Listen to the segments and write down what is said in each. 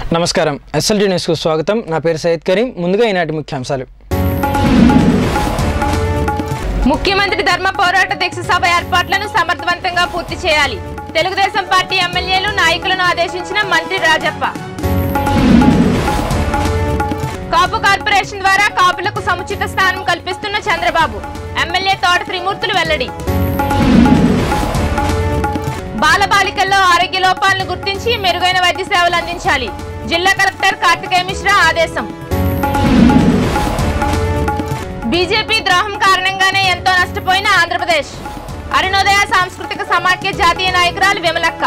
నమస్కారం ఎస్ఎల్టీ న్యూస్కు స్వాగతం నా పేరు సయ్యద్ కరీం ముందుగా ఈనాటి ముఖ్యాంశాలు ముఖ్యమంత్రి ధర్మ పోరాట దీక్ష సభ ఏర్పాట్లను సమర్థవంతంగా పూర్తి చేయాలి తెలుగుదేశం పార్టీ ఎమ్మెల్యేలు నాయకులను ఆదేశించిన మంత్రి రాజప్ప కాపు కార్పొరేషన్ ద్వారా కాపులకు సముచిత స్థానం కల్పిస్తున్న చంద్రబాబు ఎమ్మెల్యే తోట త్రిమూర్తులు వెల్లడి బాలబాలికల్లో ఆరోగ్య లోపాలను గుర్తించి మెరుగైన వైద్య సేవలు అందించాలి జిల్లా కలెక్టర్ కార్తికేయ మిశ్రా ఆదేశం బీజేపీ ద్రోహం కారణంగానే ఎంతో నష్టపోయిన ఆంధ్రప్రదేశ్ అరుణోదయ సాంస్కృతిక సమాఖ్య జాతీయ నాయకురాలు విమలక్క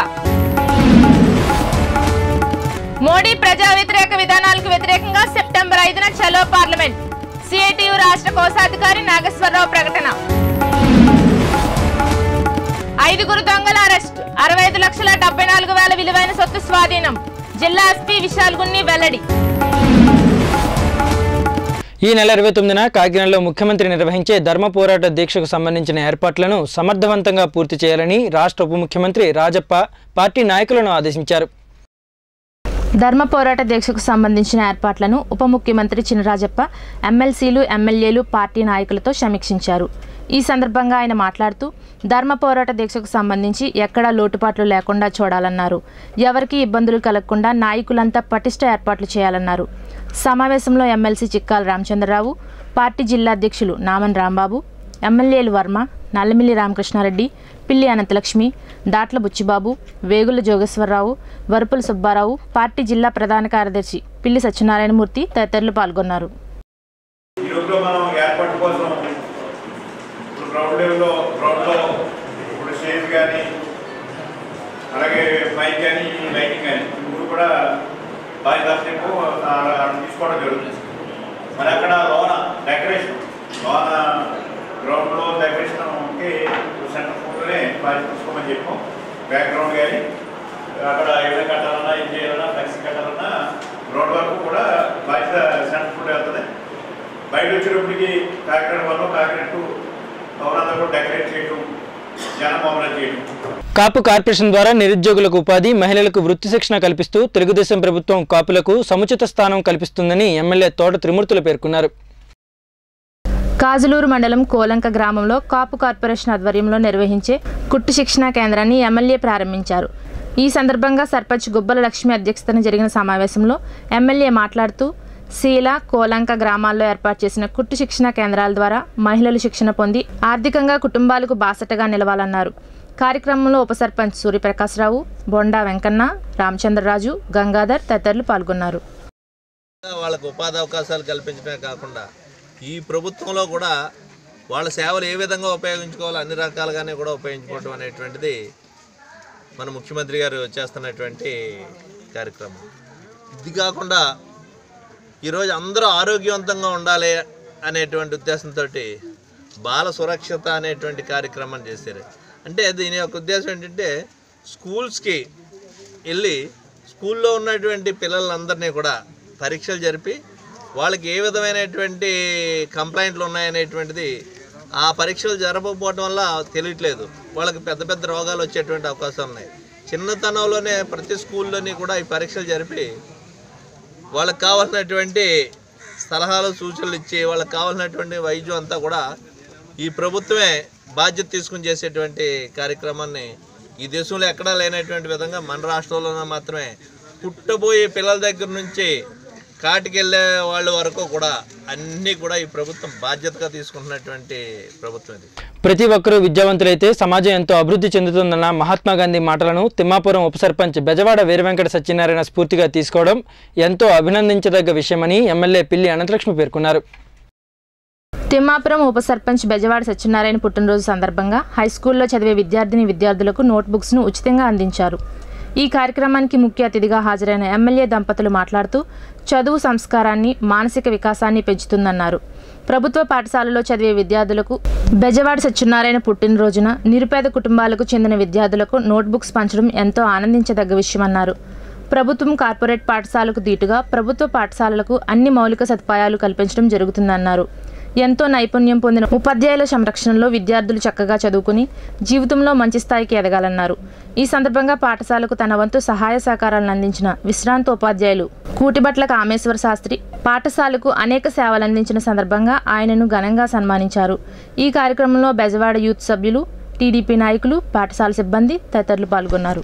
మోడీ ప్రజా వ్యతిరేక విధానాలకు వ్యతిరేకంగా సెప్టెంబర్ ఐదున చలో పార్లమెంట్ సిఐటియు రాష్ట్ర కోశాధికారి నాగేశ్వరరావు ప్రకటన ఐదుగురు దొంగల అరెస్ట్ అరవై ఐదు లక్షల డెబ్బై నాలుగు వేల విలువైన సొత్తు స్వాధీనం జిల్లా ఎస్పీ విశాల్ గున్ని వెల్లడి ఈ నెల ఇరవై తొమ్మిదిన కాకినాడలో ముఖ్యమంత్రి నిర్వహించే ధర్మ పోరాట దీక్షకు సంబంధించిన ఏర్పాట్లను సమర్థవంతంగా పూర్తి చేయాలని రాష్ట్ర ఉప ముఖ్యమంత్రి రాజప్ప పార్టీ నాయకులను ఆదేశించారు ధర్మ పోరాట దీక్షకు సంబంధించిన ఏర్పాట్లను ఉప ముఖ్యమంత్రి చినరాజప్ప ఎమ్మెల్సీలు ఎమ్మెల్యేలు పార్టీ నాయకులతో సమీక్షించారు ఈ సందర్భంగా ఆయన మాట్లాడుతూ ధర్మ పోరాట దీక్షకు సంబంధించి ఎక్కడా లోటుపాట్లు లేకుండా చూడాలన్నారు ఎవరికి ఇబ్బందులు కలగకుండా నాయకులంతా పటిష్ట ఏర్పాట్లు చేయాలన్నారు సమావేశంలో ఎమ్మెల్సీ చిక్కాల రామచంద్రరావు పార్టీ జిల్లా అధ్యక్షులు నామన్ రాంబాబు ఎమ్మెల్యేలు వర్మ నల్లమిల్లి రామకృష్ణారెడ్డి పిల్లి అనంతలక్ష్మి దాట్ల బుచ్చిబాబు వేగుల జోగేశ్వరరావు వరుపుల సుబ్బారావు పార్టీ జిల్లా ప్రధాన కార్యదర్శి పిల్లి సత్యనారాయణమూర్తి తదితరులు పాల్గొన్నారు ఈ రోజులో మనం ఏర్పాటు కోసం ఇప్పుడు గ్రౌండ్ లెవెల్లో గ్రౌండ్లో ఇప్పుడు స్టేజ్ కానీ అలాగే మైక్ కానీ లైటింగ్ కానీ ఈ మూడు కూడా బాధ్యతపు తీసుకోవడం జరుగుతుంది మరి అక్కడ లోన డెకరేషన్ లోన గ్రౌండ్లో డెకరేషన్కి సెంటర్ ఫోటోనే బాధ్యత తీసుకోమని చెప్పాం బ్యాక్గ్రౌండ్ కానీ అక్కడ ఏమైనా కట్టాలన్నా ఏం చేయాలన్నా ఫ్లెక్సీ కట్టాలన్నా గ్రౌండ్ వరకు కూడా బాధ్యత సెంటర్ ఫోటో వెళ్తుంది బయట వచ్చినప్పటికి కాకినాడ వల్ల కాకినాడ టు పవనంతా కూడా డెకరేట్ చేయడం జనం మమ్మల్ని చేయడం కాపు కార్పొరేషన్ ద్వారా నిరుద్యోగులకు ఉపాధి మహిళలకు వృత్తి శిక్షణ కల్పిస్తూ తెలుగుదేశం ప్రభుత్వం కాపులకు సముచిత స్థానం కల్పిస్తుందని ఎమ్మెల్యే తోట త్రిమూర్తులు పేర్కొన్నారు కాజులూరు మండలం కోలంక గ్రామంలో కాపు కార్పొరేషన్ ఆధ్వర్యంలో నిర్వహించే కుట్టు శిక్షణా కేంద్రాన్ని ఎమ్మెల్యే ప్రారంభించారు ఈ సందర్భంగా సర్పంచ్ గుబ్బల లక్ష్మి అధ్యక్షతన జరిగిన సమావేశంలో ఎమ్మెల్యే మాట్లాడుతూ శీల కోలంక గ్రామాల్లో ఏర్పాటు చేసిన కుట్టు శిక్షణా కేంద్రాల ద్వారా మహిళలు శిక్షణ పొంది ఆర్థికంగా కుటుంబాలకు బాసటగా నిలవాలన్నారు కార్యక్రమంలో ఉప సర్పంచ్ సూర్యప్రకాశ్రావు బొండా వెంకన్న రామచంద్రరాజు గంగాధర్ తదితరులు పాల్గొన్నారు వాళ్ళకు ఉపాధి అవకాశాలు కల్పించడమే కాకుండా ఈ ప్రభుత్వంలో కూడా వాళ్ళ సేవలు ఏ విధంగా ఉపయోగించుకోవాలో అన్ని రకాలుగానే కూడా ఉపయోగించుకోవడం అనేటువంటిది మన ముఖ్యమంత్రి గారు చేస్తున్నటువంటి కార్యక్రమం ఇది కాకుండా ఈరోజు అందరూ ఆరోగ్యవంతంగా ఉండాలి అనేటువంటి ఉద్దేశంతో బాల సురక్షత అనేటువంటి కార్యక్రమం చేశారు అంటే దీని యొక్క ఉద్దేశం ఏంటంటే స్కూల్స్కి వెళ్ళి స్కూల్లో ఉన్నటువంటి పిల్లలందరినీ కూడా పరీక్షలు జరిపి వాళ్ళకి ఏ విధమైనటువంటి కంప్లైంట్లు ఉన్నాయనేటువంటిది ఆ పరీక్షలు జరపకపోవడం వల్ల తెలియట్లేదు వాళ్ళకి పెద్ద పెద్ద రోగాలు వచ్చేటువంటి అవకాశాలు ఉన్నాయి చిన్నతనంలోనే ప్రతి స్కూల్లోని కూడా ఈ పరీక్షలు జరిపి వాళ్ళకి కావాల్సినటువంటి సలహాలు సూచనలు ఇచ్చి వాళ్ళకి కావాల్సినటువంటి వైద్యం అంతా కూడా ఈ ప్రభుత్వమే బాధ్యత తీసుకుని చేసేటువంటి కార్యక్రమాన్ని ఈ దేశంలో ఎక్కడా లేనటువంటి విధంగా మన రాష్ట్రంలోనే మాత్రమే పుట్టబోయే పిల్లల దగ్గర నుంచి కాటికి వెళ్ళే వాళ్ళ వరకు కూడా అన్నీ కూడా ఈ ప్రభుత్వం బాధ్యతగా తీసుకుంటున్నటువంటి ప్రభుత్వం ఇది ప్రతి ఒక్కరూ విద్యావంతులైతే సమాజం ఎంతో అభివృద్ధి చెందుతుందన్న మహాత్మా గాంధీ మాటలను తిమ్మాపురం ఉప సర్పంచ్ బెజవాడ వీరవెంకట సత్యనారాయణ స్ఫూర్తిగా తీసుకోవడం ఎంతో అభినందించదగ్గ విషయమని ఎమ్మెల్యే పిల్లి అనంతలక్ష్మి పేర్కొన్నారు తిమ్మాపురం ఉప సర్పంచ్ బెజవాడ సత్యనారాయణ పుట్టినరోజు సందర్భంగా హై స్కూల్లో చదివే విద్యార్థిని విద్యార్థులకు నోట్బుక్స్ను ఉచితంగా అందించారు ఈ కార్యక్రమానికి ముఖ్య అతిథిగా హాజరైన ఎమ్మెల్యే దంపతులు మాట్లాడుతూ చదువు సంస్కారాన్ని మానసిక వికాసాన్ని పెంచుతుందన్నారు ప్రభుత్వ పాఠశాలలో చదివే విద్యార్థులకు బెజవాడ సత్యనారాయణ పుట్టినరోజున నిరుపేద కుటుంబాలకు చెందిన విద్యార్థులకు నోట్బుక్స్ పంచడం ఎంతో ఆనందించదగ్గ విషయమన్నారు ప్రభుత్వం కార్పొరేట్ పాఠశాలకు దీటుగా ప్రభుత్వ పాఠశాలలకు అన్ని మౌలిక సదుపాయాలు కల్పించడం జరుగుతుందన్నారు ఎంతో నైపుణ్యం పొందిన ఉపాధ్యాయుల సంరక్షణలో విద్యార్థులు చక్కగా చదువుకుని జీవితంలో మంచి స్థాయికి ఎదగాలన్నారు ఈ సందర్భంగా పాఠశాలకు తన వంతు సహాయ సహకారాలను అందించిన విశ్రాంత ఉపాధ్యాయులు కూటిబట్ల కామేశ్వర శాస్త్రి పాఠశాలకు అనేక సేవలు అందించిన సందర్భంగా ఆయనను ఘనంగా సన్మానించారు ఈ కార్యక్రమంలో బెజవాడ యూత్ సభ్యులు టీడీపీ నాయకులు పాఠశాల సిబ్బంది తదితరులు పాల్గొన్నారు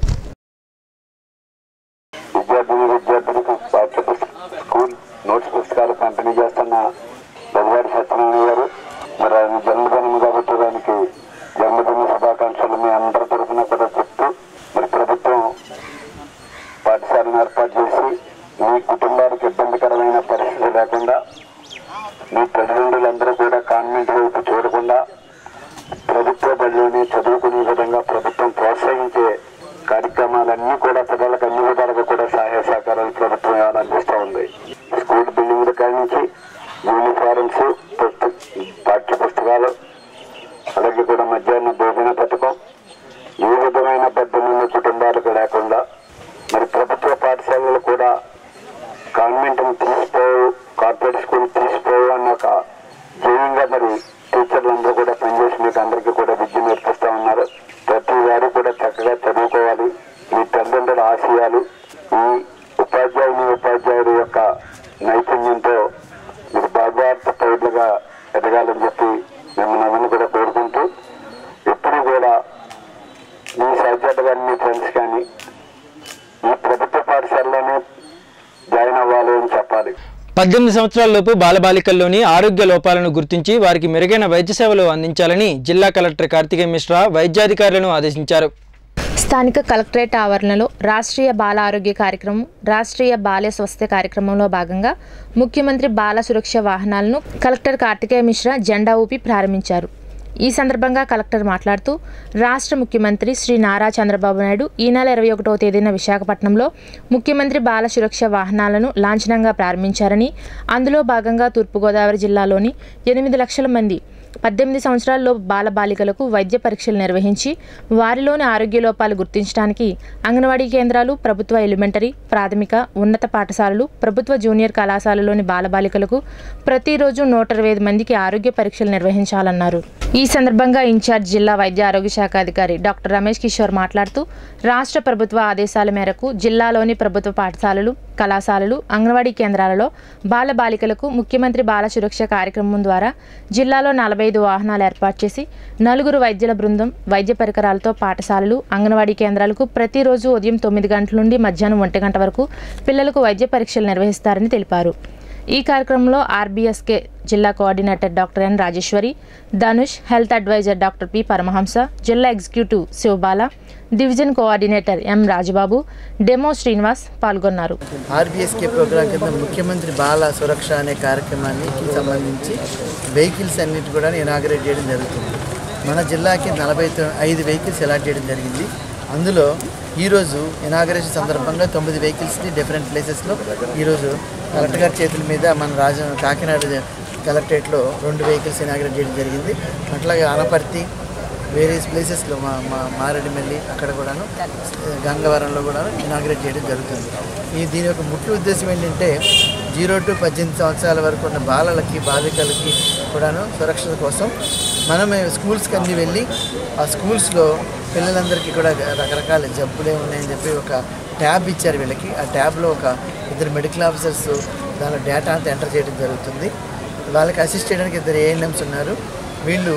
విద్యార్థిని విద్యార్థులకు పాఠ్య పుస్తక స్కూల్ నోట్స్ పుస్తకాలు పంపిణీ చేస్తున్న బెజవాడి సత్యనారాయణ గారు మరి ఆయన జన్మదినం కాబట్టి దానికి జన్మదిన శుభాకాంక్షలు మీ అందరి తరఫున కూడా చెప్తూ మరి ప్రభుత్వం పాఠశాలను ఏర్పాటు చేసి మీ కుటుంబాలకు ఇబ్బందికరమైన పరిస్థితి లేకుండా మీ తల్లిదండ్రులందరూ కూడా కాన్వెంట్ వైపు చూడకుండా ప్రభుత్వ బడిలోనే చదువుకునే విధంగా ప్రభుత్వం ప్రోత్సహించే కార్యక్రమాలన్నీ కూడా పిల్లలకు అన్ని విధాలుగా కూడా సహాయ సహకారాలు ప్రభుత్వం ఏమైనా అందిస్తూ ఉంది స్కూల్ బిల్డింగ్ల కాడి నుంచి యూనిఫార్మ్స్ పుస్తక పాఠ్య పుస్తకాలు అలాగే కూడా మధ్యాహ్న భోజన పథకం ఏ విధమైన బద్దలున్న కుటుంబాలకు లేకుండా మరి ప్రభుత్వ పాఠశాలలు కూడా కాన్వెంట్ తీసిపోవు కార్పొరేట్ స్కూల్ తీసిపోవు అన్న ఒక ధ్యేయంగా మరి టీచర్లు అందరూ కూడా పనిచేసి మీకు అందరికీ కూడా విద్య నేర్పిస్తా ఉన్నారు ప్రతి వారు కూడా చక్కగా చదువుకోవాలి మీ తల్లిదండ్రుల ఆశయాలు ఈ ఉపాధ్యాయుని ఉపాధ్యాయుల యొక్క నైపుణ్యంతో మీరు భాగవత పౌరులుగా ఎదగాలని చెప్పి మిమ్మల్ని అందరినీ కూడా కోరుకుంటూ ఎప్పుడు కూడా మీ సహచరులు కానీ మీ ఫ్రెండ్స్ కానీ ఈ ప్రభుత్వ పాఠశాలలోనే జాయిన్ అవ్వాలి అని చెప్పాలి పద్దెనిమిది సంవత్సరాలలోపు బాలబాలికల్లోని ఆరోగ్య లోపాలను గుర్తించి వారికి మెరుగైన వైద్య సేవలు అందించాలని జిల్లా కలెక్టర్ కార్తికేయ మిశ్రా వైద్యాధికారులను ఆదేశించారు స్థానిక కలెక్టరేట్ ఆవరణలో రాష్ట్రీయ బాల ఆరోగ్య కార్యక్రమం రాష్ట్రీయ బాల్య స్వస్థ్య కార్యక్రమంలో భాగంగా ముఖ్యమంత్రి బాల సురక్ష వాహనాలను కలెక్టర్ కార్తికేయ మిశ్రా జెండా ఊపి ప్రారంభించారు ఈ సందర్భంగా కలెక్టర్ మాట్లాడుతూ రాష్ట్ర ముఖ్యమంత్రి శ్రీ నారా చంద్రబాబు నాయుడు ఈ నెల ఇరవై ఒకటవ తేదీన విశాఖపట్నంలో ముఖ్యమంత్రి బాల సురక్ష వాహనాలను లాంఛనంగా ప్రారంభించారని అందులో భాగంగా తూర్పుగోదావరి జిల్లాలోని ఎనిమిది లక్షల మంది పద్దెనిమిది సంవత్సరాల్లో బాలబాలికలకు వైద్య పరీక్షలు నిర్వహించి వారిలోని ఆరోగ్య లోపాలు గుర్తించడానికి అంగన్వాడీ కేంద్రాలు ప్రభుత్వ ఎలిమెంటరీ ప్రాథమిక ఉన్నత పాఠశాలలు ప్రభుత్వ జూనియర్ కళాశాలలోని బాలబాలికలకు ప్రతిరోజు నూట ఇరవై ఐదు మందికి ఆరోగ్య పరీక్షలు నిర్వహించాలన్నారు ఈ సందర్భంగా ఇన్ఛార్జ్ జిల్లా వైద్య ఆరోగ్య శాఖ అధికారి డాక్టర్ రమేష్ కిషోర్ మాట్లాడుతూ రాష్ట్ర ప్రభుత్వ ఆదేశాల మేరకు జిల్లాలోని ప్రభుత్వ పాఠశాలలు కళాశాలలు అంగన్వాడీ కేంద్రాలలో బాల బాలికలకు ముఖ్యమంత్రి బాల సురక్ష కార్యక్రమం ద్వారా జిల్లాలో నలభై ఐదు వాహనాలు ఏర్పాటు చేసి నలుగురు వైద్యుల బృందం వైద్య పరికరాలతో పాఠశాలలు అంగన్వాడీ కేంద్రాలకు ప్రతిరోజు ఉదయం తొమ్మిది గంటల నుండి మధ్యాహ్నం ఒంటి గంట వరకు పిల్లలకు వైద్య పరీక్షలు నిర్వహిస్తారని తెలిపారు ఈ కార్యక్రమంలో ఆర్బీఎస్కే జిల్లా coordinator doctor N Rajeswari Dhanush health adviser doctor P Paramahamsa జిల్లా executive Sivabala division coordinator M Rajababu demo Srinivas పాల్గొన్నారు ఆర్బీఎస్కే ప్రోగ్రాం కింద ముఖ్యమంత్రి బాల సురక్ష అనే కార్యక్రమానికి సంబంధించి వెహికల్స్ అన్నిటి కూడా ఇనాగరేట్ చేయడం జరుగుతుంది మన జిల్లాకి నలభై తొ- ఐదు వెహికల్స్ అలాట్ చేయడం జరిగింది అందులో ఈరోజు ఇనాగరేషన్ సందర్భంగా తొమ్మిది వెహికల్స్ని డిఫరెంట్ ప్లేసెస్లో ఈరోజు కలెక్టర్ గారి చేతుల మీద మన రాజ కాకినాడ కలెక్టరేట్లో రెండు వెహికల్స్ ఇనాగరేట్ చేయడం జరిగింది అట్లాగే అనపర్తి వేరియస్ ప్లేసెస్లో మా మా మారేడుమిల్లి అక్కడ కూడాను గంగవరంలో కూడా ఇనాగ్రేట్ చేయడం జరుగుతుంది ఈ దీని యొక్క ముఖ్య ఉద్దేశం ఏంటంటే జీరో టు పద్దెనిమిది సంవత్సరాల వరకు ఉన్న బాలలకి బాలికలకి కూడాను సురక్షత కోసం మనం స్కూల్స్కి అన్నీ వెళ్ళి ఆ స్కూల్స్లో పిల్లలందరికీ కూడా రకరకాల జబ్బులే ఉన్నాయని చెప్పి ఒక ట్యాబ్ ఇచ్చారు వీళ్ళకి ఆ ట్యాబ్లో ఒక ఇద్దరు మెడికల్ ఆఫీసర్స్ దానిలో డేటా అంతా ఎంటర్ చేయడం జరుగుతుంది వాళ్ళకి అసిస్ట్ చేయడానికి ఇద్దరు ఏఎన్ఎంస్ ఉన్నారు వీళ్ళు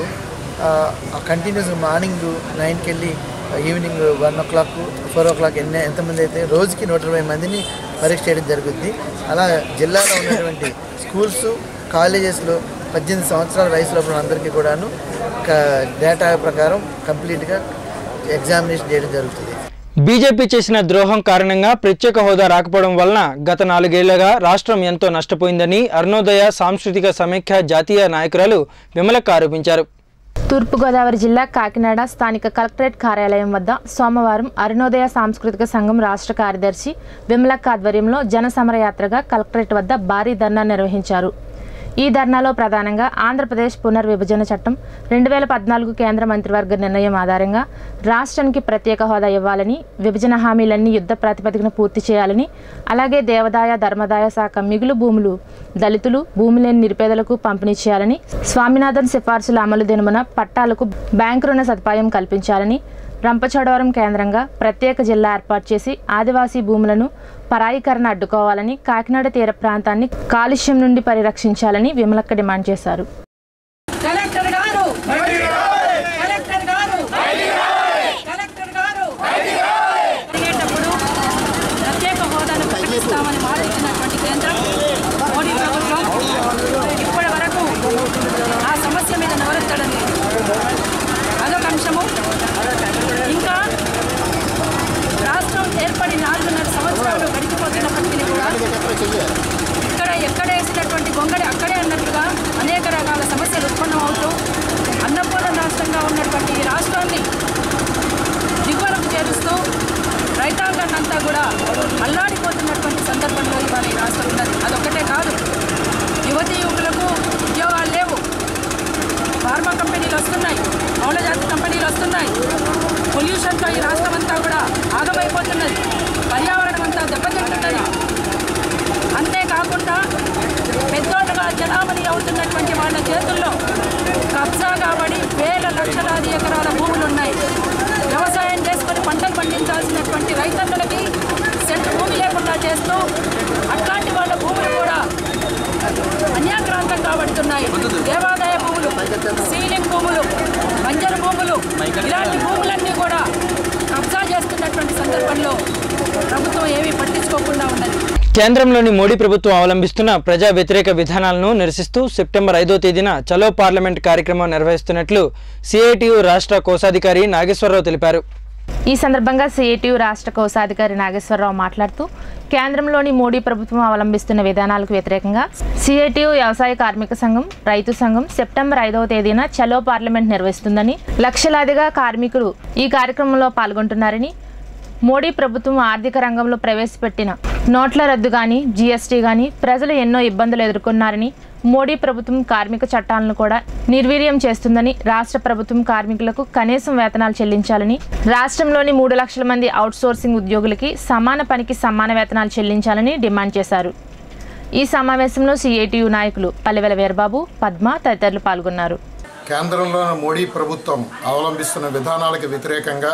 కంటిన్యూస్ మార్నింగ్ నైన్కి వెళ్ళి evening one o'clock four o'clock ఎన్ని ఎంతమంది అయితే రోజుకి నూట ఇరవై మందిని పరీక్ష చేయడం జరుగుద్ది అలా జిల్లాలో ఉన్నటువంటి స్కూల్స్ కాలేజెస్లో పద్దెనిమిది సంవత్సరాల వయసులో ఉన్న అందరికీ కూడాను ఒక డేటా ప్రకారం కంప్లీట్గా ఎగ్జామినేషన్ చేయడం జరుగుతుంది బీజేపీ చేసిన ద్రోహం కారణంగా ప్రత్యేక హోదా రాకపోవడం వలన గత నాలుగేళ్లుగా రాష్ట్రం ఎంతో నష్టపోయిందని అరుణోదయ సాంస్కృతిక సమైక్య జాతీయ నాయకురాలు విమలక్క ఆరోపించారు తూర్పుగోదావరి జిల్లా కాకినాడ స్థానిక కలెక్టరేట్ కార్యాలయం వద్ద సోమవారం అరుణోదయ సాంస్కృతిక సంఘం రాష్ట్ర కార్యదర్శి విమలక్క ఆధ్వర్యంలో జన సమరయాత్రగా కలెక్టరేట్ వద్ద భారీ ధర్నా నిర్వహించారు ఈ ధర్నాలో ప్రధానంగా ఆంధ్రప్రదేశ్ పునర్విభజన చట్టం రెండు వేల పద్నాలుగు కేంద్ర మంత్రివర్గ నిర్ణయం ఆధారంగా రాష్ట్రానికి ప్రత్యేక హోదా ఇవ్వాలని విభజన హామీలన్నీ యుద్ధ ప్రాతిపదికన పూర్తి చేయాలని అలాగే దేవాదాయ ధర్మదాయ శాఖ మిగులు భూములు దళితులు భూమి లేని నిరుపేదలకు పంపిణీ చేయాలని స్వామినాథన్ సిఫార్సుల అమలు దినమున పట్టాలకు బ్యాంకు రుణ సదుపాయం కల్పించాలని రంపచోడవరం కేంద్రంగా ప్రత్యేక జిల్లా ఏర్పాటు చేసి ఆదివాసీ భూములను పరాయీకరణ అడ్డుకోవాలని కాకినాడ తీర ప్రాంతాన్ని కాలుష్యం నుండి పరిరక్షించాలని విమలక్క డిమాండ్ చేశారు కలెక్టర్ గారు కలెక్టర్ గారు కలెక్టర్ గారు అడిగేటప్పుడు ప్రత్యేక హోదాను ప్రకటిస్తామని మాట ఇచ్చినటువంటి కేంద్రం మోడీ ప్రభుత్వం ఇప్పటి వరకు ఆ సమస్య మీద నవరెత్తడం లేదు అదొక అంశము ఇంకా రాష్ట్రం ఏర్పడి నాలుగున్నర సంవత్సరాలు గడిచిపోతున్నప్పటికీ కూడా ఇక్కడ ఎక్కడ వేసినటువంటి గొంగడి అక్కడే అన్నట్టుగా అనేక రకాల సమస్యలు ఉత్పన్నం అవుతూ అన్నపూర్ణ రాష్ట్రంగా ఉన్నటువంటి ఈ రాష్ట్రాన్ని దిగువలకు చేరుస్తూ రైతాంగాన్ని అంతా కూడా అల్లాడిపోతున్నటువంటి సందర్భంలో ఇవాళ ఈ రాష్ట్రం ఉన్నది అదొక్కటే కాదు యువతి యువకులకు ఉద్యోగాలు లేవు ఫార్మా కంపెనీలు వస్తున్నాయి మౌలజాతి కంపెనీలు వస్తున్నాయి పొల్యూషన్తో ఈ రాష్ట్రం అంతా కూడా ఆగమైపోతున్నది పర్యావరణం అంతా దెబ్బతింటున్నది అంతేకాకుండా పెద్దోళ్ళగా జనామణి అవుతున్నటువంటి వాళ్ళ చేతుల్లో కబ్జా కాబడి వేల లక్షలాది ఎకరాల భూములు ఉన్నాయి వ్యవసాయం చేసుకొని పంటలు పండించాల్సినటువంటి రైతన్నులకి సెంటు భూమి లేకుండా చేస్తూ అట్లాంటి వాళ్ళ భూములు కూడా అన్యాక్రాంతం కాబడుతున్నాయి దేవాదాయ భూములు సీలింగ్ భూములు బంజరు భూములు ఇలాంటి భూములన్నీ కూడా కబ్జా చేస్తున్నటువంటి సందర్భంలో ప్రభుత్వం ఏమీ పట్టించుకోకుండా ఉన్నది కేంద్రంలోని మోడీ ప్రభుత్వం అవలంబిస్తున్న ప్రజా వ్యతిరేక విధానాలను నిరసిస్తూ సెప్టెంబర్ ఐదో తేదీన చలో పార్లమెంట్ కార్యక్రమం నిర్వహిస్తున్నట్లు సిఐటియు రాష్ట్ర కోశాధికారి నాగేశ్వరరావు తెలిపారు ఈ సందర్భంగా సిఐటియు రాష్ట్ర కోశాధికారి నాగేశ్వరరావు మాట్లాడుతూ కేంద్రంలోని మోడీ ప్రభుత్వం అవలంబిస్తున్న విధానాలకు వ్యతిరేకంగా సిఐటియు వ్యవసాయ కార్మిక సంఘం రైతు సంఘం సెప్టెంబర్ ఐదవ తేదీన చలో పార్లమెంట్ నిర్వహిస్తుందని లక్షలాదిగా కార్మికులు ఈ కార్యక్రమంలో పాల్గొంటున్నారని మోడీ ప్రభుత్వం ఆర్థిక రంగంలో ప్రవేశపెట్టిన నోట్ల రద్దు కానీ జీఎస్టీ కానీ ప్రజలు ఎన్నో ఇబ్బందులు ఎదుర్కొన్నారని మోడీ ప్రభుత్వం కార్మిక చట్టాలను కూడా నిర్వీర్యం చేస్తుందని రాష్ట్ర ప్రభుత్వం కార్మికులకు కనీసం వేతనాలు చెల్లించాలని రాష్ట్రంలోని మూడు లక్షల మంది అవుట్సోర్సింగ్ ఉద్యోగులకి సమాన పనికి సమాన వేతనాలు చెల్లించాలని డిమాండ్ చేశారు ఈ సమావేశంలో సిఐటియు నాయకులు పల్లెవెల వీరబాబు పద్మ తదితరులు పాల్గొన్నారు కేంద్రంలోని మోడీ ప్రభుత్వం అవలంబిస్తున్న విధానాలకు వ్యతిరేకంగా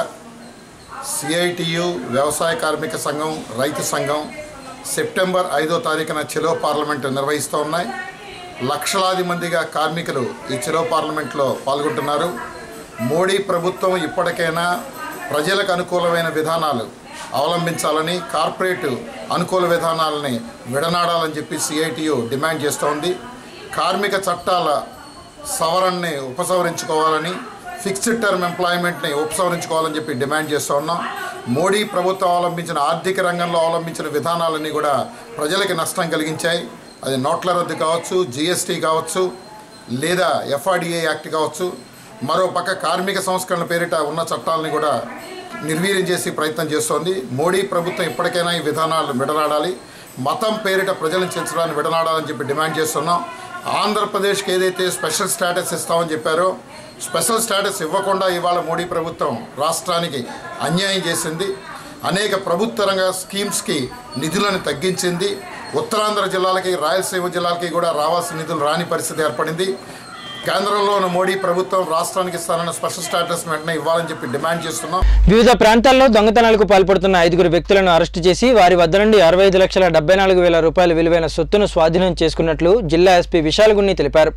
సిఐటియు వ్యవసాయ కార్మిక సంఘం రైతు సంఘం సెప్టెంబర్ ఐదో తారీఖున చెలో పార్లమెంటు నిర్వహిస్తూ ఉన్నాయి లక్షలాది మందిగా కార్మికులు ఈ చెలో పార్లమెంట్లో పాల్గొంటున్నారు మోడీ ప్రభుత్వం ఇప్పటికైనా ప్రజలకు అనుకూలమైన విధానాలు అవలంబించాలని కార్పొరేట్ అనుకూల విధానాలని విడనాడాలని చెప్పి సిఐటియు డిమాండ్ చేస్తోంది కార్మిక చట్టాల సవరణని ఉపసంహరించుకోవాలని ఫిక్స్డ్ టర్మ్ ఎంప్లాయ్మెంట్ని ఉపసంహరించుకోవాలని చెప్పి డిమాండ్ చేస్తూ ఉన్నాం మోడీ ప్రభుత్వం అవలంబించిన ఆర్థిక రంగంలో అవలంబించిన విధానాలన్నీ కూడా ప్రజలకి నష్టం కలిగించాయి అది నోట్ల రద్దు కావచ్చు జిఎస్టీ కావచ్చు లేదా ఎఫ్ఆర్డిఏ యాక్ట్ కావచ్చు మరో పక్క కార్మిక సంస్కరణ పేరిట ఉన్న చట్టాలని కూడా నిర్వీర్యం చేసి ప్రయత్నం చేస్తోంది మోడీ ప్రభుత్వం ఇప్పటికైనా ఈ విధానాలు విడనాడాలి మతం పేరిట ప్రజలను చేర్చడాన్ని విడనాడాలని చెప్పి డిమాండ్ చేస్తున్నాం ఆంధ్రప్రదేశ్కి ఏదైతే స్పెషల్ స్టేటస్ ఇస్తామని చెప్పారో స్పెషల్ స్టేటస్ ఇవ్వకుండా ఇవాళ మోడీ ప్రభుత్వం రాష్ట్రానికి అన్యాయం చేసింది అనేక ప్రభుత్వ రంగ స్కీమ్స్కి నిధులను తగ్గించింది ఉత్తరాంధ్ర జిల్లాలకి రాయలసీమ జిల్లాలకి కూడా రావాల్సిన నిధులు రాని పరిస్థితి ఏర్పడింది కేంద్రంలో ఉన్న మోడీ ప్రభుత్వం రాష్ట్రానికి ఇస్తానన్న స్పెషల్ స్టేటస్ వెంటనే ఇవ్వాలని చెప్పి డిమాండ్ చేస్తున్నాం వివిధ ప్రాంతాల్లో దొంగతనాలకు పాల్పడుతున్న ఐదుగురు వ్యక్తులను అరెస్టు చేసి వారి వద్ద నుండి అరవై ఐదు లక్షల డెబ్బై నాలుగు వేల రూపాయల విలువైన సొత్తును స్వాధీనం చేసుకున్నట్లు జిల్లా ఎస్పీ విశాల్ గున్ని తెలిపారు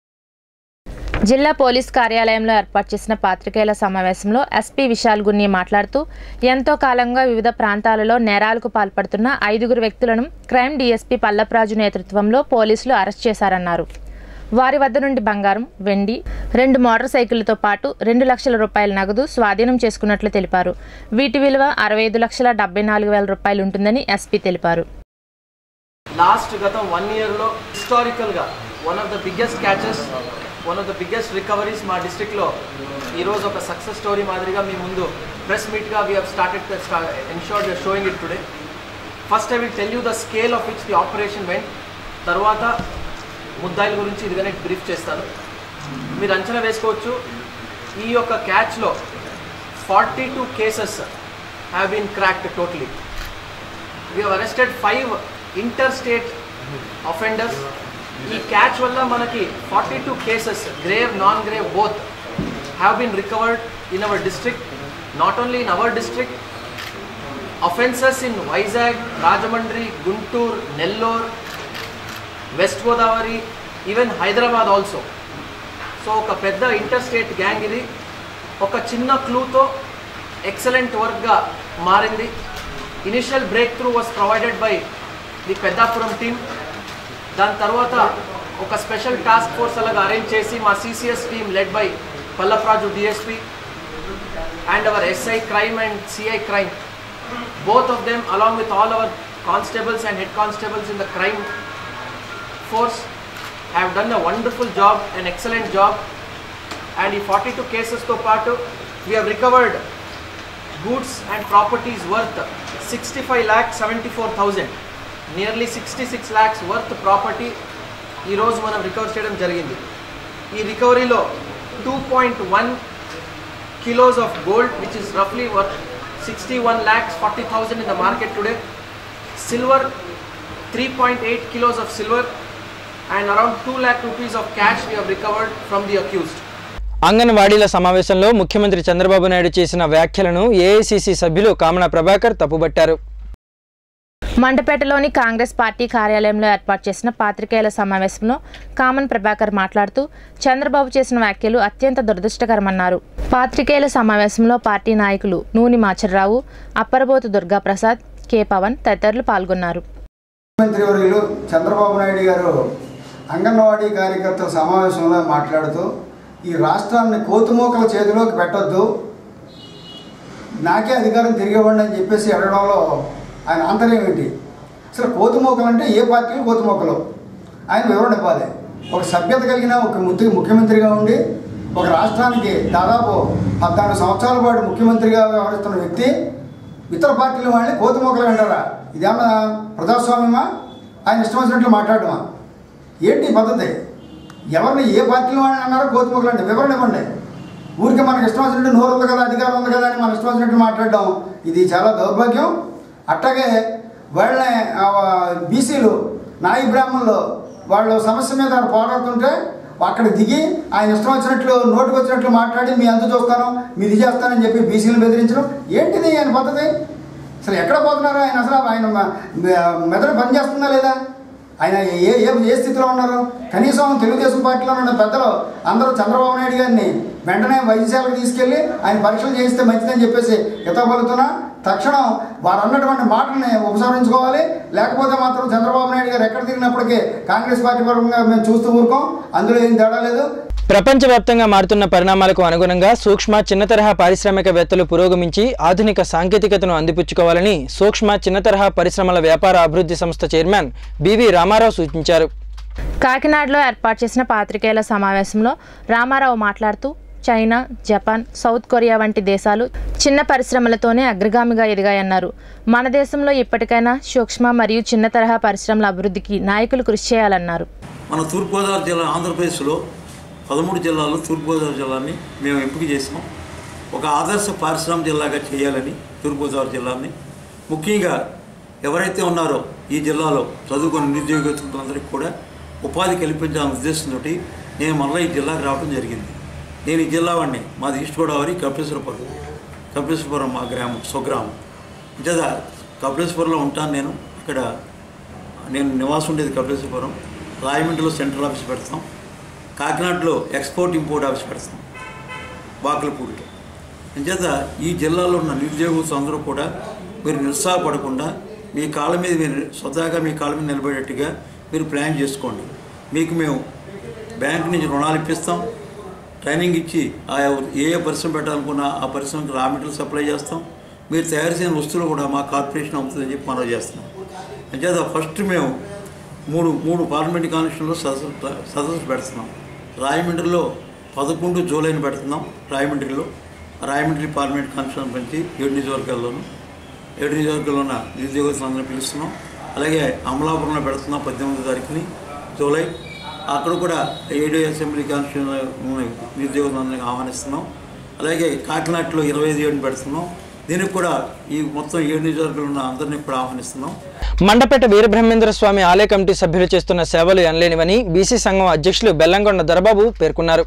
జిల్లా పోలీస్ కార్యాలయంలో ఏర్పాటు చేసిన పాత్రికేయుల సమావేశంలో ఎస్పీ విశాల్ గున్ని మాట్లాడుతూ ఎంతో కాలంగా వివిధ ప్రాంతాలలో నేరాలకు పాల్పడుతున్న ఐదుగురు వ్యక్తులను క్రైమ్ డీఎస్పీ పల్లప్రాజు నేతృత్వంలో పోలీసులు అరెస్ట్ చేశారన్నారు వారి వద్ద నుండి బంగారం వెండి రెండు మోటార్ సైకిళ్లతో పాటు రెండు లక్షల రూపాయల నగదు స్వాధీనం చేసుకున్నట్లు తెలిపారు వీటి విలువ అరవై ఐదు లక్షల డెబ్బై నాలుగు వేల రూపాయలు ఉంటుందని ఎస్పీ తెలిపారు లాస్ట్ గత వన్ ఇయర్లో హిస్టారికల్గా one of the biggest catches one of the biggest recoveries మా డిస్ట్రిక్ట్లో ఈరోజు ఒక సక్సెస్ స్టోరీ మాదిరిగా మీ ముందు ప్రెస్ మీట్గా we have started ensure your showing it today first I will tell you the scale of which the operation went తర్వాత ముద్దాయిల గురించి ఇదిగానే బ్రీఫ్ చేస్తాను మీరు అంచనా వేసుకోవచ్చు ఈ యొక్క క్యాచ్లో forty two cases have been cracked totally we have arrested five inter state offenders ఈ క్యాచ్ వల్ల మనకి forty two cases grave non grave both have been recovered in our district not only in our district offences in Vizag Rajahmundry Guntur Nellore West Godavari even Hyderabad also so ఒక పెద్ద inter state gang ఇది ఒక చిన్న క్లూతో excellent వర్క్గా మారింది initial breakthrough was provided by the Peddapuram team దాని తర్వాత ఒక స్పెషల్ టాస్క్ ఫోర్స్ అలాగా అరేంజ్ చేసి మా CCS team led by Pallapraju DSP and our SI crime and CI crime both of them along with all our constables and head constables in the crime force have done a wonderful job an excellent job and ఈ forty two కేసెస్తో పాటు we have recovered goods and properties worth sixty five lakh seventy four thousand nearly sixty six lakhs worth property ఈరోజు మనం recover చేయడం జరిగింది ఈ రికవరీలో two point one kilos of gold which is roughly worth 61 lakhs 40,000 in the market today. Silver 3.8 kilos of silver and around 2 lakh rupees of cash we have recovered from the accused. అంగన్వాడీల సమావేశంలో ముఖ్యమంత్రి చంద్రబాబు నాయుడు చేసిన వ్యాఖ్యలను AICC సభ్యులు కామన ప్రభాకర్ తప్పుబట్టారు మండపేటలోని Congress party కార్యాలయంలో ఏర్పాటు చేసిన పాత్రికేయుల సమావేశంలో కామన్ ప్రభాకర్ మాట్లాడుతూ చంద్రబాబు చేసిన వ్యాఖ్యలు అత్యంత దురదృష్టకరమన్నారు పాత్రికేయుల సమావేశంలో పార్టీ నాయకులు నూని మాచర్రావు అప్పరబోతు దుర్గాప్రసాద్ కె పవన్ తదితరులు పాల్గొన్నారు ముఖ్యమంత్రి వర్యులు చంద్రబాబు నాయుడు గారు అంగన్వాడీ కార్యకర్తల సమావేశంలో మాట్లాడుతూ ఈ రాష్ట్రాన్ని కోతుమూకల చేతిలోకి పెట్టొద్దు నాకే అధికారం తిరిగివ్వండి అని చెప్పేసి అడగడంలో ఆయన ఆంతర్యం ఏంటి అసలు కోతుమూకలు అంటే ఏ పార్టీలు కోతుమూకలు ఆయన వివరణ ఇవ్వాలి ఒక సభ్యత కలిగిన ఒక ముద్దు ముఖ్యమంత్రిగా ఉండి ఒక రాష్ట్రానికి దాదాపు పద్నాలుగు సంవత్సరాల పాటు ముఖ్యమంత్రిగా వ్యవహరిస్తున్న వ్యక్తి ఇతర పార్టీల వాళ్ళని కోతుమూకలు అంటారా ఇదేమన్నా ప్రజాస్వామ్యమా ఆయన ఇష్టం వచ్చినట్లు మాట్లాడమా ఏంటి ఈ పద్ధతి ఎవరిని ఏ పార్టీ వాళ్ళని అన్నారో కోతుమూకలు అంటే వివరణ ఇవ్వండి ఊరికి మనకి ఇష్టం వచ్చినట్టు నోరు ఉంది కదా అధికారం ఉంది కదా అని మన ఇష్టం వచ్చినట్టు మాట్లాడడం ఇది చాలా దౌర్భాగ్యం అట్లాగే వాళ్ళని బీసీలు నాయి బ్రాహ్మణులు వాళ్ళు సమస్య మీద వాళ్ళు పోరాడుతుంటే అక్కడ దిగి ఆయన ఇష్టం వచ్చినట్లు నోటుకు వచ్చినట్లు మాట్లాడి మీ అంత చూస్తాను మీది చేస్తానని చెప్పి బీసీలు బెదిరించడం ఏంటిది ఆయన పద్ధతి అసలు ఎక్కడ పోతున్నారు ఆయన అసలు ఆయన మ- మె- మెదడు పనిచేస్తుందా లేదా ఆయన ఏ ఏ ఏ స్థితిలో ఉన్నారు కనీసం తెలుగుదేశం పార్టీలో ఉన్న పెద్దలు అందరూ చంద్రబాబు నాయుడు గారిని వెంటనే వైద్యశాలకు తీసుకెళ్ళి ఆయన పరీక్షలు చేయిస్తే మంచిదని చెప్పేసి హితపలుతున్నా తక్షణం వారు అన్నటువంటి మాటల్ని ఉపసంహరించుకోవాలి లేకపోతే మాత్రం చంద్రబాబు నాయుడు గారు ఎక్కడ తిరిగినప్పటికీ కాంగ్రెస్ పార్టీ పరంగా మేము చూస్తూ ఊరుకోం అందులో ఏం తేడా లేదు ప్రపంచవ్యాప్తంగా మారుతున్న పరిణామాలకు అనుగుణంగా సూక్ష్మ చిన్న తరహా పారిశ్రామికవేత్తలు పురోగమించి ఆధునిక సాంకేతికతను అందిపుచ్చుకోవాలని సూక్ష్మ చిన్న తరహా పరిశ్రమల వ్యాపార అభివృద్ధి సంస్థ చైర్మన్ బివి రామారావు సూచించారు కాకినాడలో ఏర్పాటు చేసిన పాత్రికేయుల సమావేశంలో రామారావు మాట్లాడుతూ చైనా జపాన్ సౌత్ కొరియా వంటి దేశాలు చిన్న పరిశ్రమలతోనే అగ్రగామిగా ఎదిగాయన్నారు మన దేశంలో ఇప్పటికైనా సూక్ష్మ మరియు చిన్న తరహా పరిశ్రమల అభివృద్ధికి నాయకులు కృషి చేయాలన్నారు మన తూర్పుగోదావరి జిల్లా ఆంధ్రప్రదేశ్లో పదమూడు జిల్లాల్లో తూర్పుగోదావరి జిల్లాని మేము ఎంపిక చేసాం ఒక ఆదర్శ పారిశ్రామిక జిల్లాగా చేయాలని తూర్పుగోదావరి జిల్లాని ముఖ్యంగా ఎవరైతే ఉన్నారో ఈ జిల్లాలో చదువుకున్న నిరుద్యోగులందరికీ కూడా ఉపాధి కల్పించాలనే ఉద్దేశంతో నేను మళ్ళీ ఈ జిల్లాకు రావడం జరిగింది నేను ఈ జిల్లా వాడిని మాది ఈస్ట్ గోదావరి కపిలేశ్వరపురం కపిలేశ్వరపురం మా గ్రామం స్వగ్రామం ఇంచేత కపిలేశ్వరంలో ఉంటాను నేను ఇక్కడ నేను నివాసం ఉండేది కపిలేశ్వరం రాయమండ్రిలో సెంట్రల్ ఆఫీస్ పెడతాం కాకినాడలో ఎక్స్పోర్ట్ ఇంపోర్ట్ ఆఫీస్ పెడతాం బాకలపూడిలో అంచేత ఈ జిల్లాలో ఉన్న నిరుద్యోగులు అందరూ కూడా మీరు నిరుత్సాహపడకుండా మీ కాళ్ళ మీద మీరు స్వతహాగా మీ కాళ్ళ మీద నిలబడేట్టుగా మీరు ప్లాన్ చేసుకోండి మీకు మేము బ్యాంక్ నుంచి రుణాలు ఇప్పిస్తాం ట్రైనింగ్ ఇచ్చి ఆ ఏ ఏ పరిశ్రమ పెట్టాలనుకున్నా ఆ పరిశ్రమకి రా మెటీరియల్ సప్లై చేస్తాం మీరు తయారు చేసిన వస్తువులు కూడా మా కార్పొరేషన్ అమ్ముతుందని చెప్పి మనం చేస్తున్నాం అంచేత ఫస్ట్ మేము మూడు మూడు పార్లమెంట్ కాన్స్టిట్యూషన్లో సదస్సు సదస్సు పెడుతున్నాం రాయమండ్రిలో పదకొండు జూలైని పెడుతున్నాం రాయమండ్రిలో రాయమండ్రి పార్లమెంట్ కాన్స్టిట్యూషన్ నుంచి ఏడు నియోజకవర్గాల్లోనూ ఏడు నియోజకవర్గాల్లో ఉన్న నిరుద్యోగస్తులందరినీ పిలుస్తున్నాం అలాగే అమలాపురంలో పెడుతున్నాం పద్దెనిమిదో తారీఖుని జూలై అక్కడ కూడా ఏడు అసెంబ్లీ కాన్స్టిట్యూషన్ నిరుద్యోగులందరినీ ఆహ్వానిస్తున్నాం అలాగే కాకినాడలో ఇరవై ఐదు ఏడు పెడుతున్నాం దీనికి కూడా ఈ మొత్తం ఏడు నియోజకవర్గాలు ఉన్న అందరినీ కూడా ఆహ్వానిస్తున్నాం మండపేట వీరబ్రహ్మేంద్ర స్వామి ఆలయ కమిటీ సభ్యులు చేస్తున్న సేవలు ఎనలేనివని బీసీ సంఘం అధ్యక్షులు బెల్లంకొండ దొరబాబు పేర్కొన్నారు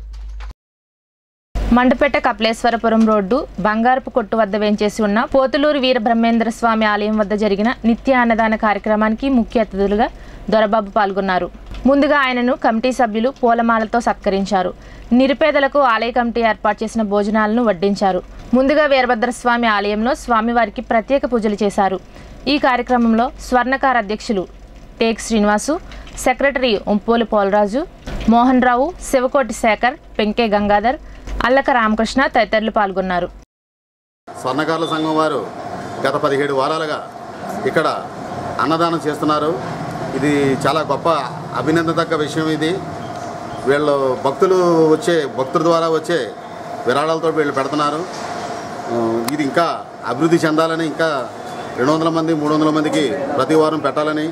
మండపేట కపిలేశ్వరపురం రోడ్డు బంగారపు కొట్టు వద్ద వేంచేసి ఉన్న పోతులూరు వీర బ్రహ్మేంద్ర స్వామి ఆలయం వద్ద జరిగిన నిత్య అన్నదాన కార్యక్రమానికి ముఖ్య అతిథులుగా దొరబాబు పాల్గొన్నారు ముందుగా ఆయనను కమిటీ సభ్యులు పూలమాలతో సత్కరించారు నిరుపేదలకు ఆలయ కమిటీ ఏర్పాటు చేసిన భోజనాలను వడ్డించారు ముందుగా వీరభద్రస్వామి ఆలయంలో స్వామివారికి ప్రత్యేక పూజలు చేశారు ఈ కార్యక్రమంలో స్వర్ణకార అధ్యక్షులు టేక్ శ్రీనివాసు సెక్రటరీ ఉంపోలు పోలరాజు మోహన్ రావు శివకోటి శేఖర్ పెంకే గంగాధర్ అల్లక రామకృష్ణ తదితరులు పాల్గొన్నారు స్వర్ణకారుల సంఘం వారు గత పదిహేడు వారాలుగా ఇక్కడ అన్నదానం చేస్తున్నారు ఇది చాలా గొప్ప అభినందదగ్గ విషయం ఇది వీళ్ళు భక్తులు వచ్చే భక్తుల ద్వారా వచ్చే విరాళాలతో వీళ్ళు పెడుతున్నారు ఆ, ఇది ఇంకా అభివృద్ధి చెందాలని ఇంకా రెండు వందల మంది మూడు వందల మందికి ప్రతి వారం పెట్టాలని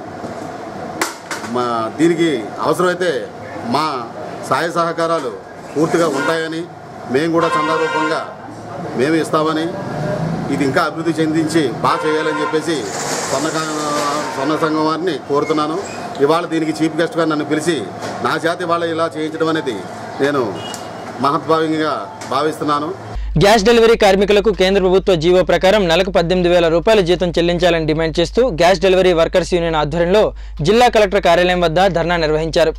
మా దీనికి అవసరమైతే మా సహాయ సహకారాలు పూర్తిగా ఉంటాయని మేము కూడా చందా రూపంగా మేము ఇస్తామని ఇది ఇంకా అభివృద్ధి చెందించి బాగా చేయాలని చెప్పేసి స్వర్ణ స్వర్ణ సంఘం వారిని కోరుతున్నాను ఇవాళ దీనికి చీఫ్ గెస్ట్గా నన్ను పిలిచి నా చేత ఇవాళ ఇలా చేయించడం అనేది నేను మహత్భావంగా భావిస్తున్నాను గ్యాస్ డెలివరీ కార్మికులకు కేంద్ర ప్రభుత్వ జీవో ప్రకారం నెలకు పద్దెనిమిది వేల రూపాయల జీతం చెల్లించాలని డిమాండ్ చేస్తూ గ్యాస్ డెలివరీ వర్కర్స్ యూనియన్ ఆధ్వర్యంలో జిల్లా కలెక్టర్ కార్యాలయం వద్ద ధర్నా నిర్వహించారు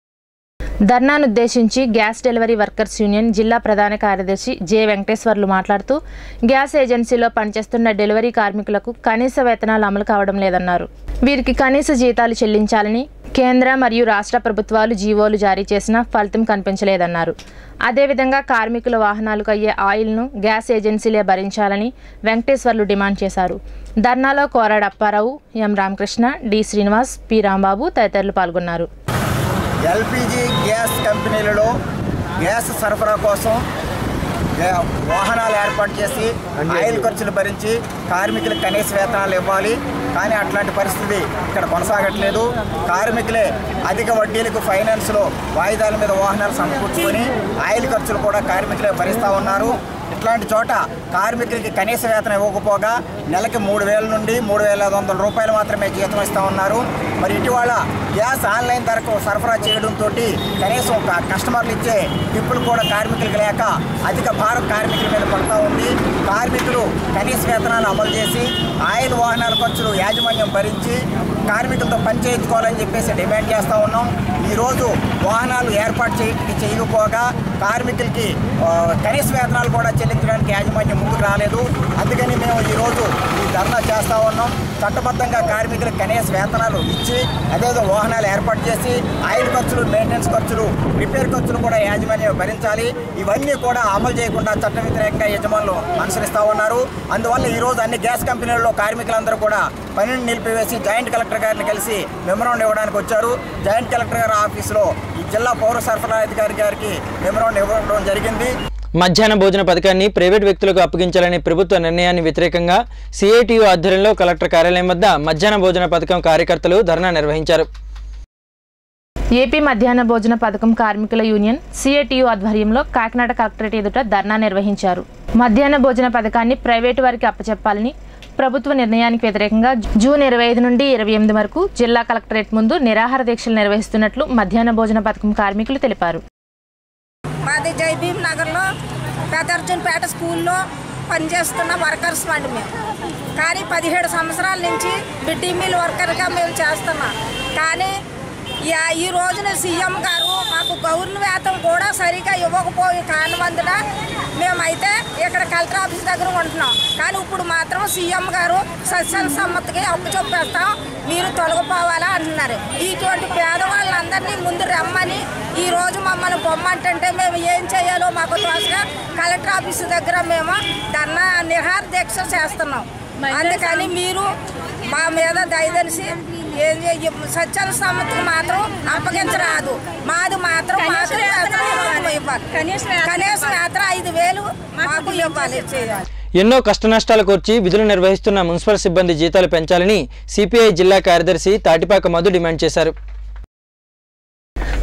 ధర్నాను ఉద్దేశించి గ్యాస్ డెలివరీ వర్కర్స్ యూనియన్ జిల్లా ప్రధాన కార్యదర్శి జె వెంకటేశ్వర్లు మాట్లాడుతూ గ్యాస్ ఏజెన్సీలో పనిచేస్తున్న డెలివరీ కార్మికులకు కనీస వేతనాలు అమలు కావడం లేదన్నారు వీరికి కనీస జీతాలు చెల్లించాలని కేంద్ర మరియు రాష్ట్ర ప్రభుత్వాలు జీవోలు జారీ చేసినా ఫలితం కనిపించలేదన్నారు అదేవిధంగా కార్మికుల వాహనాలకు అయ్యే ఆయిల్ను గ్యాస్ ఏజెన్సీలే భరించాలని వెంకటేశ్వర్లు డిమాండ్ చేశారు ధర్నాలో Koradu Apparao M Ramakrishna D Srinivas P Rambabu తదితరులు పాల్గొన్నారు ఎల్పిజి గ్యాస్ కంపెనీలలో గ్యాస్ సరఫరా కోసం గ్యా- వాహనాలు ఏర్పాటు చేసి ఆయిల్ ఖర్చులు భరించి కార్మికులకు కనీస వేతనాలు ఇవ్వాలి కానీ అట్లాంటి పరిస్థితి ఇక్కడ కొనసాగట్లేదు కార్మికులే అధిక వడ్డీలకు ఫైనాన్స్లో వాయిదాల మీద వాహనాలు సమకూర్చుకొని ఆయిల్ ఖర్చులు కూడా కార్మికులే భరిస్తూ ఉన్నారు ఇట్లాంటి చోట కార్మికులకి కనీస వేతనం ఇవ్వకపోగా నెలకి మూడు వేల నుండి మూడు వేల ఐదు వందల రూపాయలు మాత్రమే జీతం ఇస్తూ ఉన్నారు మరి ఇటీవల గ్యాస్ ఆన్లైన్ ధరకు సరఫరా చేయడంతో కనీసం ఒక కస్టమర్లు ఇచ్చే టిప్పులు కూడా కార్మికులకు లేక అధిక భారం కార్మికుల మీద పడతా ఉంది కార్మికులు కనీస వేతనాలు అమలు చేసి ఆయిల్ వాహనాల ఖర్చులు యాజమాన్యం భరించి కార్మికులతో పని చేయించుకోవాలని చెప్పేసి డిమాండ్ చేస్తూ ఉన్నాం ఈరోజు వాహనాలు ఏర్పాటు చేయ చేయకపోగా కార్మికులకి ఆ, కనీస వేతనాలు కూడా చెల్లించడానికి యాజమాన్యం ముందుకు రాలేదు అందుకని మేము ఈరోజు ఈ ధర్నా చేస్తూ ఉన్నాం చట్టబద్ధంగా కార్మికులకు కనీస వేతనాలు ఇచ్చి అదేవిధంగా వాహనాలు ఏర్పాటు చేసి ఆయిల్ ఖర్చులు మెయింటెనెన్స్ ఖర్చులు రిపేర్ ఖర్చులు కూడా యాజమాన్యం భరించాలి ఇవన్నీ కూడా అమలు చేయకుండా చట్ట వ్యతిరేకంగా యజమానులు అనుసరిస్తూ ఉన్నారు అందువల్ల ఈరోజు అన్ని గ్యాస్ కంపెనీలలో కార్మికులందరూ కూడా పనిని నిలిపివేసి జాయింట్ కలెక్టర్ గారిని కలిసి మెమరాండం ఇవ్వడానికి వచ్చారు జాయింట్ కలెక్టర్ గారి ఆఫీసులో ఈ జిల్లా పౌర సరఫరా అధికారి గారికి మెమరాండం ఇవ్వడం జరిగింది మధ్యాహ్న భోజన పథకాన్ని ప్రైవేట్ వ్యక్తులకు అప్పగించాలనే ప్రభుత్వ నిర్ణయాన్ని వ్యతిరేకంగా సిఐటియు ఆధ్వర్యంలో కలెక్టర్ కార్యాలయం వద్ద మధ్యాహ్న భోజన పథకం కార్యకర్తలు ధర్నా నిర్వహించారు ఏపీ మధ్యాహ్న భోజన పథకం కార్మికుల యూనియన్ సిఐటియు ఆధ్వర్యంలో కాకినాడ కలెక్టరేట్ ఎదుట ధర్నా నిర్వహించారు మధ్యాహ్న భోజన పథకాన్ని ప్రైవేటు వారికి అప్పచెప్పాలని ప్రభుత్వ నిర్ణయానికి వ్యతిరేకంగా జూన్ ఇరవై ఐదు నుండి ఇరవై ఎనిమిది వరకు జిల్లా కలెక్టరేట్ ముందు నిరాహార దీక్షలు నిర్వహిస్తున్నట్లు మధ్యాహ్న భోజన పథకం కార్మికులు తెలిపారు మాది జైభీం నగర్లో పెదర్జున్పేట స్కూల్లో పనిచేస్తున్న వర్కర్స్ అండి మేము కానీ పదిహేడు సంవత్సరాల నుంచి మిడ్ మీల్ వర్కర్గా మేము చేస్తున్నాం కానీ ఈ- ఈ రోజున సీఎం గారు మాకు గౌరవ వేతం కూడా సరిగా ఇవ్వకపోయి కానివందున మేమైతే ఇక్కడ కలెక్టర్ ఆఫీస్ దగ్గర ఉంటున్నాం కానీ ఇప్పుడు మాత్రం సీఎం గారు సస్యల సమ్మతికి అప్పు చెప్పేస్తాం మీరు తొలగిపోవాలా అంటున్నారు ఇటువంటి పేదవాళ్ళందరినీ ముందు రమ్మని ఈ రోజు మమ్మల్ని బొమ్మంటుంటే మేము ఏం చేయాలో మాకు తోసగా కలెక్టర్ ఆఫీస్ దగ్గర మేము ధర్నా నిహార దీక్ష చేస్తున్నాం అందుకని మీరు మా మీద దయదలిసి ఏం చేయ సత్యాల సమ్మతికి మాత్రం అప్పగించరాదు మాది మాత్రం మాకు వేతనం ఇవ్వాలి కనీసం మాత్రం ఐదు వేలు మాకు ఇవ్వాలి చేయాలి ఎన్నో కష్టనష్టాలు కోర్చి విధులు నిర్వహిస్తున్న మున్సిపల్ సిబ్బంది జీతాలు పెంచాలని సిపిఐ జిల్లా కార్యదర్శి తాటిపాక మధు డిమాండ్ చేశారు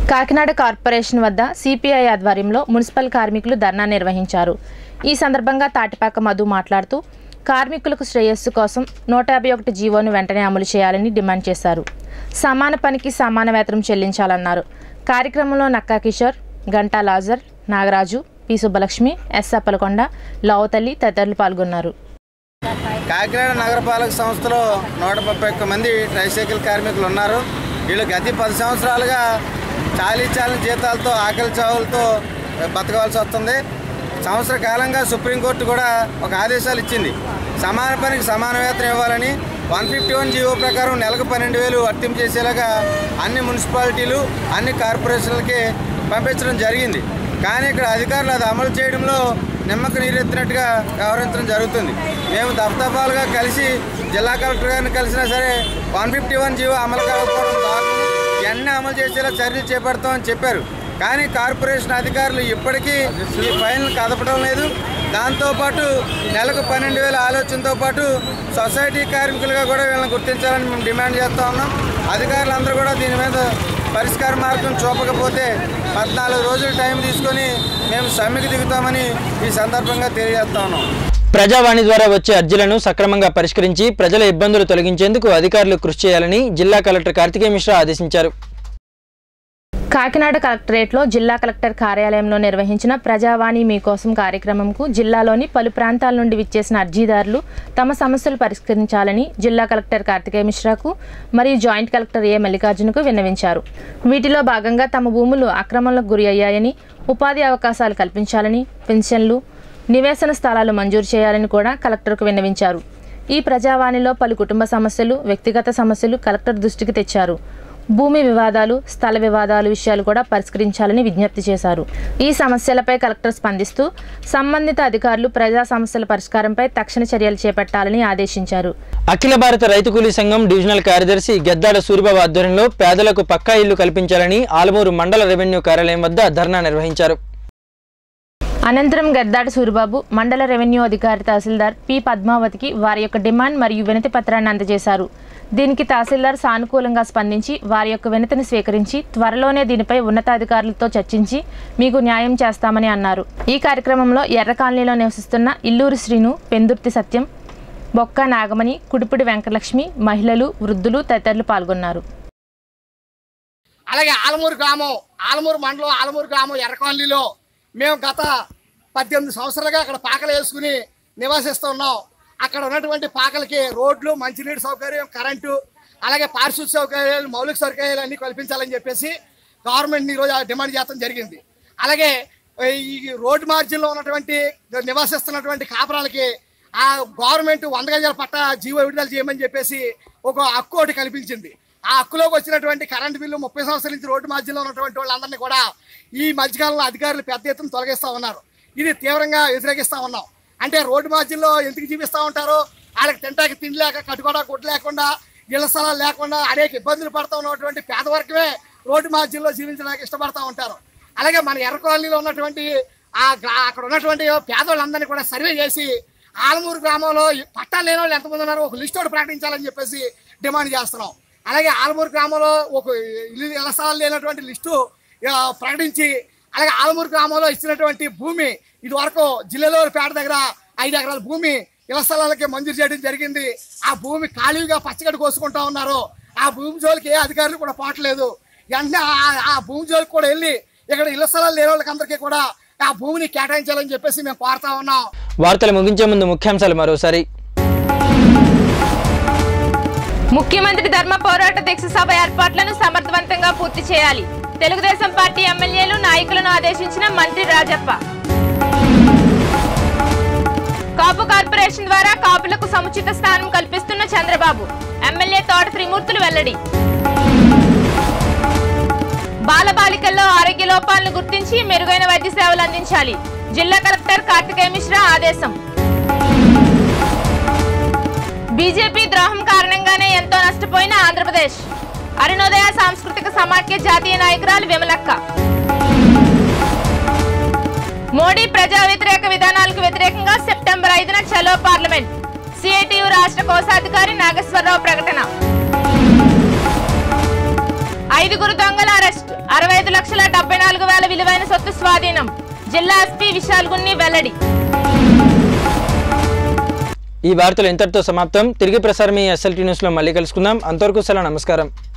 కాకినాడ కార్పొరేషన్ వద్ద సిపిఐ ఆధ్వర్యంలో మున్సిపల్ కార్మికులు ధర్నా నిర్వహించారు ఈ సందర్భంగా తాటిపాక మధు మాట్లాడుతూ కార్మికులకు శ్రేయస్సు కోసం నూట యాభై ఒకటి జీవోను వెంటనే అమలు చేయాలని డిమాండ్ చేశారు సమాన పనికి సమాన వేతనం చెల్లించాలన్నారు కార్యక్రమంలో నక్కా కిషోర్ గంటా లాజర్ నాగరాజు పి సుబ్బలక్ష్మి ఎస్ అప్పలకొండ లావతల్లి తదితరులు పాల్గొన్నారు కాకినాడ నగరపాలక సంస్థలో నూట ముప్పై ఒక్క మంది ట్రైసైకిల్ కార్మికులు ఉన్నారు వీళ్ళు గత పది సంవత్సరాలుగా చాలీ చాలని జీతాలతో ఆకలి చావులతో బతకవలసి వస్తుంది సంవత్సర కాలంగా సుప్రీంకోర్టు కూడా ఒక ఆదేశాలు ఇచ్చింది సమాన పనికి సమాన వేతనం ఇవ్వాలని వన్ ఫిఫ్టీ వన్ జీవో ప్రకారం నెలకు పన్నెండు వేలు వర్తింపు చేసేలాగా అన్ని మున్సిపాలిటీలు అన్ని కార్పొరేషన్లకి పంపించడం జరిగింది కానీ ఇక్కడ అధికారులు అది అమలు చేయడంలో నిమ్మకు నీరెత్తినట్టుగా వ్యవహరించడం జరుగుతుంది మేము దఫదఫాలుగా కలిసి జిల్లా కలెక్టర్ గారిని కలిసినా సరే వన్ ఫిఫ్టీ వన్ జీవో అమలు కాకపోవడం దారుణం ఇవన్నీ అమలు చేసేలా చర్యలు చేపడతామని చెప్పారు కానీ కార్పొరేషన్ అధికారులు ఇప్పటికీ ఈ ఫైన్లు కదపడం లేదు దాంతోపాటు నెలకు పన్నెండు వేల ఆలోచనతో పాటు సొసైటీ కార్మికులుగా కూడా వీళ్ళని గుర్తించాలని మేము డిమాండ్ చేస్తూ ఉన్నాం అధికారులందరూ కూడా దీని మీద పరిష్కార మార్గం చూపకపోతే పద్నాలుగు రోజులు టైం తీసుకొని మేము సమ్మెకి దిగుతామని ఈ సందర్భంగా తెలియజేస్తా ఉన్నాం ప్రజావాణి ద్వారా వచ్చే అర్జీలను సక్రమంగా పరిష్కరించి ప్రజల ఇబ్బందులు తొలగించేందుకు అధికారులు కృషి చేయాలని జిల్లా కలెక్టర్ కార్తికేయ మిశ్రా ఆదేశించారు కాకినాడ కలెక్టరేట్లో జిల్లా కలెక్టర్ కార్యాలయంలో నిర్వహించిన ప్రజావాణి మీకోసం కార్యక్రమంకు జిల్లాలోని పలు ప్రాంతాల నుండి విచ్చేసిన అర్జీదారులు తమ సమస్యలు పరిష్కరించాలని జిల్లా కలెక్టర్ కార్తికేయ మిశ్రాకు మరియు జాయింట్ కలెక్టర్ ఏ మల్లికార్జునకు విన్నవించారు వీటిలో భాగంగా తమ భూములు అక్రమంలకు గురి అయ్యాయని ఉపాధి అవకాశాలు కల్పించాలని పెన్షన్లు నివేశన స్థలాలు మంజూరు చేయాలని కూడా కలెక్టర్కు విన్నవించారు ఈ ప్రజావాణిలో పలు కుటుంబ సమస్యలు వ్యక్తిగత సమస్యలు కలెక్టర్ దృష్టికి తెచ్చారు భూమి వివాదాలు స్థల వివాదాలు విషయాలు కూడా పరిష్కరించాలని విజ్ఞప్తి చేశారు ఈ సమస్యలపై కలెక్టర్ స్పందిస్తూ సంబంధిత అధికారులు ప్రజా సమస్యల పరిష్కారంపై తక్షణ చర్యలు చేపట్టాలని ఆదేశించారు అఖిల భారత రైతు కూలీ సంఘం డివిజనల్ కార్యదర్శి గెద్దాడ సూరిబాబు ఆధ్వర్యంలో పేదలకు పక్కా ఇల్లు కల్పించాలని ఆలమూరు మండల రెవెన్యూ కార్యాలయం వద్ద ధర్నా నిర్వహించారు అనంతరం గద్దాటి సూరిబాబు మండల రెవెన్యూ అధికారి తహసీల్దార్ పి పద్మావతికి వారి యొక్క డిమాండ్ మరియు వినతి పత్రాన్ని అందజేశారు దీనికి తహసీల్దార్ సానుకూలంగా స్పందించి వారి యొక్క వినతిని స్వీకరించి త్వరలోనే దీనిపై ఉన్నతాధికారులతో చర్చించి మీకు న్యాయం చేస్తామని అన్నారు ఈ కార్యక్రమంలో ఎర్ర కాలనీలో నివసిస్తున్న ఇల్లూరి శ్రీను పెందుర్తి సత్యం బొక్క నాగమణి కుడిపిడి వెంకటలక్ష్మి మహిళలు వృద్ధులు తదితరులు పాల్గొన్నారు అలాగే ఆలమూరు గ్రామం ఆలమూరు మండలం ఆలమూరు గ్రామం ఎర్రకాలనీలో మేము గత పద్దెనిమిది సంవత్సరాలుగా అక్కడ పాకలు వేసుకుని నివాసిస్తున్నాం అక్కడ ఉన్నటువంటి పాకలకి రోడ్లు మంచినీటి సౌకర్యం కరెంటు అలాగే పారిశుద్ధ సౌకర్యాలు మౌలిక సౌకర్యాలు అన్ని కల్పించాలని చెప్పేసి గవర్నమెంట్ ఈరోజు డిమాండ్ చేయడం జరిగింది అలాగే ఈ రోడ్డు మార్జిన్లో ఉన్నటువంటి నివాసిస్తున్నటువంటి కాపురాలకి ఆ గవర్నమెంట్ వంద గజాల పట్ట జీవో విడుదల చేయమని చెప్పేసి ఒక హక్కు ఒకటి కల్పించింది ఆ హక్కులోకి వచ్చినటువంటి కరెంటు బిల్లు ముప్పై సంవత్సరాల నుంచి రోడ్డు మార్జిన్లో ఉన్నటువంటి వాళ్ళందరినీ కూడా ఈ మధ్యకాలంలో అధికారులు పెద్ద ఎత్తున తొలగిస్తూ ఉన్నారు ఇది తీవ్రంగా వ్యతిరేకిస్తూ ఉన్నాం అంటే రోడ్డు మార్జిన్లో ఎందుకు జీవిస్తూ ఉంటారో వాళ్ళకి తింటాకి తిండి లేక కట్టుకోడా గుడ్డు లేకుండా ఇళ్ల స్థలాలు లేకుండా అనేక ఇబ్బందులు పడుతూ ఉన్నటువంటి పేదవర్గమే రోడ్డు మార్జిన్లో జీవించడానికి ఇష్టపడతా ఉంటారు అలాగే మన ఎర్ర కాలనీలో ఉన్నటువంటి ఆ గ్రా- అక్కడ ఉన్నటువంటి పేదవాళ్ళందరినీ కూడా సర్వే చేసి ఆలమూరు గ్రామంలో ఈ పట్టాలు లేని వాళ్ళు ఎంతమంది ఉన్నారో ఒక లిస్ట్ ఒకటి ప్రకటించాలని చెప్పేసి డిమాండ్ చేస్తున్నాం అలాగే ఆలమూరు గ్రామంలో ఒక ఇల్లు ఇళ్ల స్థలాలు లేనటువంటి లిస్టు ఆ, ప్రకటించి అలాగే ఆలమూరు గ్రామంలో ఇచ్చినటువంటి భూమి ఇది వరకు జిల్లాలో పేట దగ్గర ఐదు ఎకరాల భూమి ఇళ్ల స్థలాలకి మంజూరు చేయడం జరిగింది ఆ భూమి ఖాళీగా పచ్చగడ్డి కోసుకుంటా ఉన్నారు ఆ భూమి జోలికి ఏ అధికారులు కూడా పోవట్లేదు వెంటనే ఆ- ఆ భూమి జోలికి కూడా వెళ్ళి ఇక్కడ ఇళ్ల స్థలాలు లేని వాళ్ళకి అందరికీ కూడా ఆ భూమిని కేటాయించాలని చెప్పేసి మేము కోరుతా ఉన్నాం వార్తలు ముగించే ముందు ముఖ్యాంశాలు మరోసారి ముఖ్యమంత్రి ధర్మ పోరాట దీక్ష సభ ఏర్పాట్లను సమర్థవంతంగా పూర్తి చేయాలి తెలుగుదేశం పార్టీ ఎమ్మెల్యేలు నాయకులను ఆదేశించిన మంత్రి రాజప్ప కాపు కార్పొరేషన్ ద్వారా కాపులకు సముచిత స్థానం కల్పిస్తున్న చంద్రబాబు ఎమ్మెల్యే తోట త్రిమూర్తులు వెల్లడి బాలబాలికల్లో ఆరోగ్య లోపాలను గుర్తించి మెరుగైన వైద్య సేవలు అందించాలి జిల్లా కలెక్టర్ కార్తికేయ మిశ్రా ఆదేశం బీజేపీ ద్రోహం కారణంగానే ఎంతో నష్టపోయిన ఆంధ్రప్రదేశ్ అరుణోదయ సాంస్కృతిక సమాఖ్య జాతీయ నాయకురాలు విమలక్క మోడీ ప్రజా వ్యతిరేక విధానాలకు వ్యతిరేకంగా సెప్టెంబర్ ఐదున చలో పార్లమెంట్ సిఐటియు రాష్ట్ర కోశాధికారి నాగేశ్వరరావు ప్రకటన ఐదుగురు దొంగల అరెస్ట్ అరవై ఐదు లక్షల డెబ్బై నాలుగు వేల విలువైన సొత్తు స్వాధీనం జిల్లా ఎస్పీ విశాల్ గున్ని వెల్లడి ఈ వార్తలు ఇంతటితో సమాప్తం తిరిగి ప్రసారం ఈ ఎస్ఎల్టీ న్యూస్లో మళ్ళీ కలుసుకుందాం అంతవరకు సెలవు నమస్కారం